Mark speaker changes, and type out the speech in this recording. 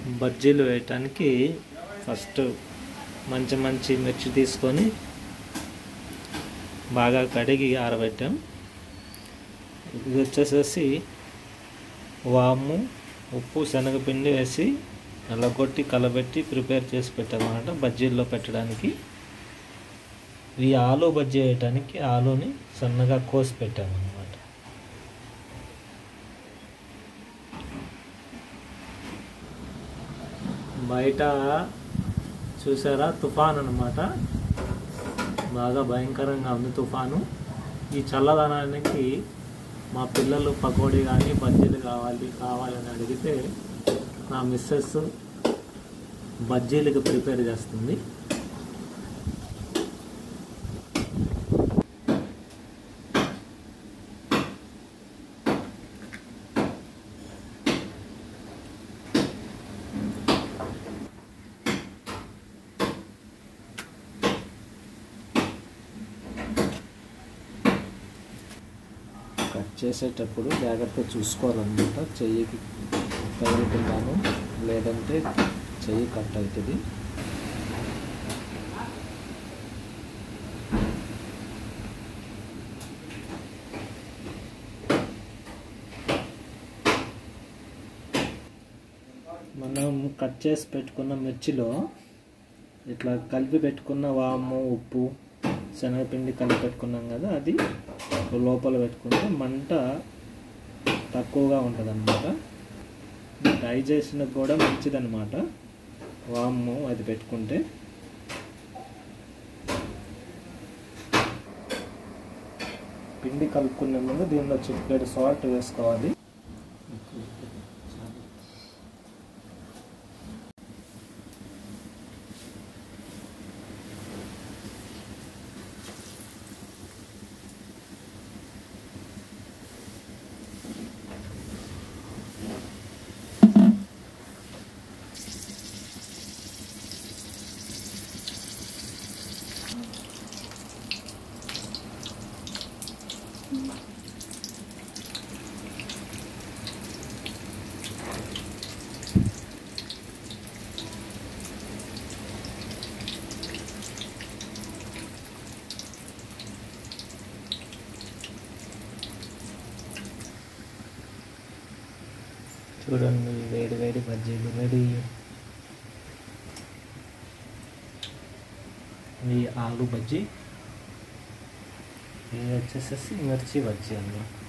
Speaker 1: బజ్జీలు వేయటానికి ఫస్ట్ మంచి మంచి మిర్చి తీసుకొని బాగా కడిగి ఆరబెట్టాం ఇది వచ్చేసేసి వాము ఉప్పు శనగపిండి వేసి నల్లగొట్టి కలబెట్టి ప్రిపేర్ చేసి పెట్టామన్నమాట బజ్జీల్లో పెట్టడానికి ఈ ఆలు బజ్జీ వేయటానికి ఆలుని సన్నగా కోసి పెట్టామన్నమాట బయట చూసారా తుఫాన్ అనమాట బాగా భయంకరంగా ఉంది తుఫాను ఈ చల్లదనానికి మా పిల్లలు పకోడీ కానీ బజ్జీలు కావాలి కావాలని అడిగితే నా మిస్సెస్ బజ్జీలకు ప్రిపేర్ చేస్తుంది కట్ చేసేటప్పుడు జాగ్రత్త చూసుకోవాలన్నమాట చెయ్యికి తగులుకుంటాను లేదంటే చెయ్యి కట్ అవుతుంది మనం కట్ చేసి పెట్టుకున్న మిర్చిలో ఇట్లా కలిపి పెట్టుకున్న వాము ఉప్పు శనగపిండి కలిపి పెట్టుకున్నాం కదా అది లోపల పెట్టుకుంటే మంట తక్కువగా ఉంటుంది అనమాట డైజెషన్కి కూడా మంచిదన్నమాట వాము అది పెట్టుకుంటే పిండి కలుపుకునే ముందు దీనిలో చిటికెడు సాల్ట్ వేసుకోవాలి చూడండి వేడి వేడి బజ్జీలు రెడీ ఈ ఆలు బజ్జీ ఇది వచ్చేసేసి మిర్చి బజ్జీ అండి